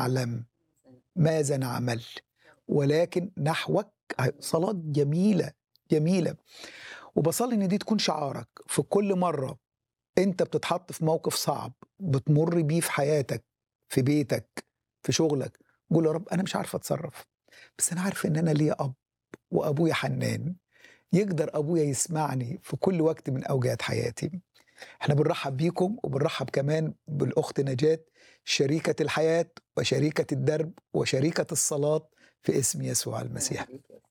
نعلم ماذا نعمل ولكن نحوك صلاة جميلة جميلة وبصلي ان دي تكون شعارك في كل مرة انت بتتحط في موقف صعب بتمر بيه في حياتك في بيتك في شغلك قول يا رب انا مش عارف اتصرف بس انا عارف ان انا ليا اب وابويا حنان يقدر ابويا يسمعني في كل وقت من اوجات حياتي احنا بنرحب بيكم وبنرحب كمان بالاخت نجاة شريكة الحياة وشريكة الدرب وشريكة الصلاة في اسم يسوع المسيح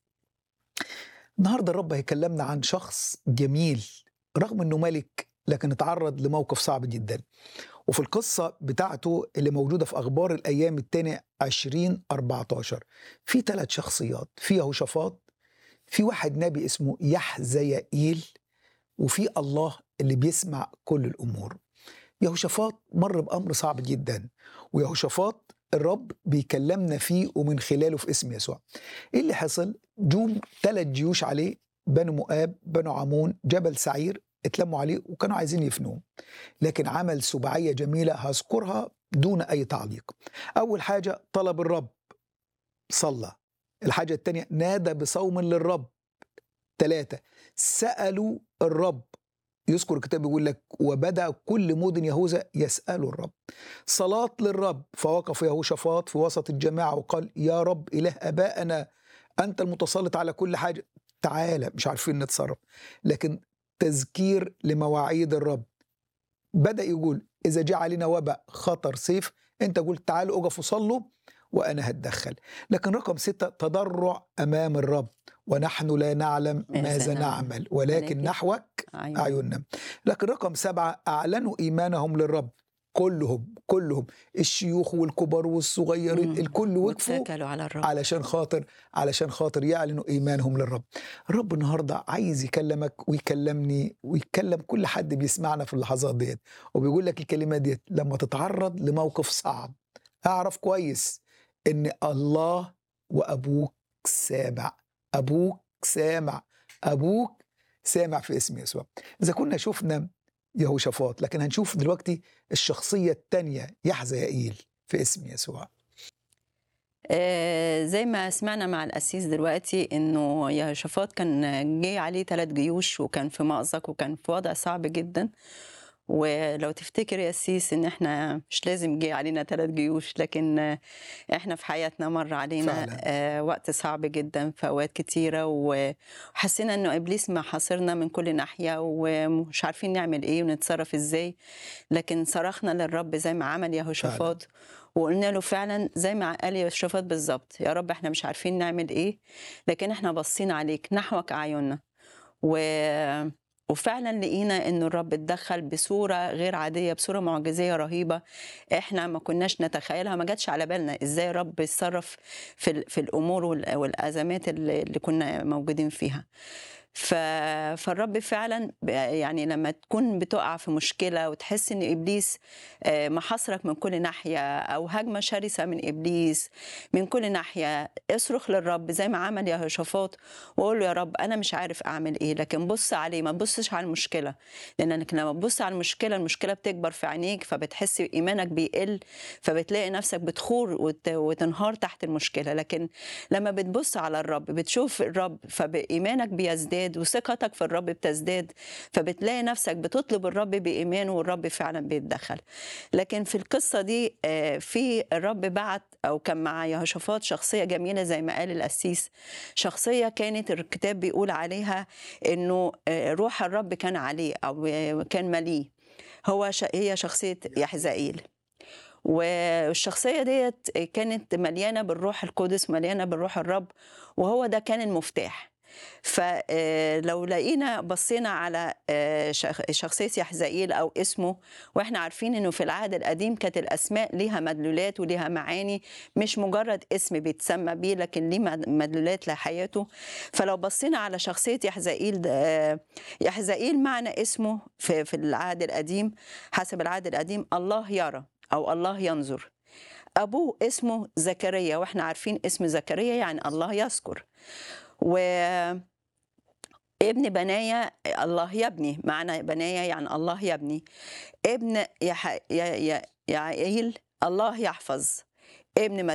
النهارده الرب هيكلمنا عن شخص جميل رغم انه ملك لكن اتعرض لموقف صعب جدا وفي القصة بتاعته اللي موجودة في أخبار الأيام التانية 20 14 في ثلاث شخصيات في يهوشافاط في واحد نبي اسمه يحزيائيل وفي الله اللي بيسمع كل الأمور يهوشافاط مر بأمر صعب جدا ويهوشافاط الرب بيكلمنا فيه ومن خلاله في اسم يسوع ايه اللي حصل جم ثلاث جيوش عليه بنو مؤاب بنو عمون جبل سعير اتلموا عليه وكانوا عايزين يفنوه لكن عمل سباعية جميلة هذكرها دون أي تعليق أول حاجة طلب الرب صلى الحاجة الثانية نادى بصوم للرب ثلاثة سألوا الرب يذكر الكتاب يقول لك وبدا كل مدن يهوذا يسالوا الرب صلاه للرب فوقف يهوشافاط في وسط الجماعه وقال يا رب اله ابائنا انت المتسلط على كل حاجه تعالى مش عارفين نتصرف لكن تذكير لمواعيد الرب بدا يقول اذا جاء علينا وباء خطر سيف انت قلت تعالوا اقفوا صلوا وانا هتدخل لكن رقم ستة تضرع امام الرب ونحن لا نعلم ماذا نعمل ولكن نحوك أعيننا لكن رقم سبعة أعلنوا إيمانهم للرب كلهم كلهم الشيوخ والكبار والصغيرين مم. الكل وقفوا واتكلوا على الرب علشان خاطر علشان خاطر يعلنوا ايمانهم للرب الرب النهارده عايز يكلمك ويكلمني ويكلم كل حد بيسمعنا في اللحظات ديت وبيقول لك الكلمات ديت لما تتعرض لموقف صعب اعرف كويس ان الله وابوك سامع ابوك سامع ابوك سامع في اسم يسوع اذا كنا شفنا يهوشافاط لكن هنشوف دلوقتي الشخصيه الثانيه يحزيائيل في اسم يسوع آه زي ما سمعنا مع القسيس دلوقتي انه يهوشافاط كان جه عليه ثلاث جيوش وكان في مأزق وكان في وضع صعب جدا ولو تفتكر يا قسيس ان احنا مش لازم جه علينا ثلاث جيوش لكن آه، احنا في حياتنا مر علينا فعلا. آه وقت صعب جدا في اوقات كتيره وحسينا انه ابليس محاصرنا من كل ناحيه ومش عارفين نعمل ايه ونتصرف ازاي لكن صرخنا للرب زي ما عمل يهوشافاط وقلنا له فعلا زي ما قال يهوشافاط بالظبط يا رب احنا مش عارفين نعمل ايه لكن احنا باصين عليك نحوك اعيننا و وفعلا لقينا ان الرب اتدخل بصوره غير عاديه بصوره معجزيه رهيبه احنا ما كناش نتخيلها ما جاتش على بالنا ازاي الرب يتصرف في ال- في الامور وال- والازمات اللي اللي كنا موجودين فيها ف... فالرب فعلا ب- يعني لما تكون بتقع في مشكله وتحس ان ابليس آه، محاصرك من كل ناحيه او هجمه شرسه من ابليس من كل ناحيه اصرخ للرب زي ما عمل يهوشافاط وقول له يا رب انا مش عارف اعمل ايه لكن بص عليه ما تبصش على المشكله لانك لما تبص على المشكله المشكله بتكبر في عينيك فبتحس ايمانك بيقل فبتلاقي نفسك بتخور وت... وتنهار تحت المشكله لكن لما بتبص على الرب بتشوف الرب فايمانك بيزداد وثقتك في الرب بتزداد فبتلاقي نفسك بتطلب الرب بايمان والرب فعلا بيتدخل لكن في القصه دي آه، في الرب بعت او كان مع يهوشافاط شخصيه جميله زي ما قال القسيس شخصيه كانت الكتاب بيقول عليها انه آه، روح الرب كان عليه او آه، كان مليه هو ش- هي شخصيه يحزائيل والشخصيه ديت كانت مليانه بالروح القدس مليانه بالروح الرب وهو ده كان المفتاح فلو لقينا بصينا على آه، شخ- شخصية يحزائيل أو اسمه وإحنا عارفين إنه في العهد القديم كانت الأسماء ليها مدلولات وليها معاني مش مجرد اسم بيتسمى بيه لكن ليه مد- مدلولات لحياته فلو بصينا على شخصية يحزائيل ده، آه، يحزائيل معنى اسمه في, في العهد القديم حسب العهد القديم الله يرى أو الله ينظر أبوه اسمه زكريا وإحنا عارفين اسم زكريا يعني الله يذكر و ابن بنايا الله يبني معنى بنايا يعني الله يبني ابن يح... ي... ي... يعيل الله يحفظ ابن ما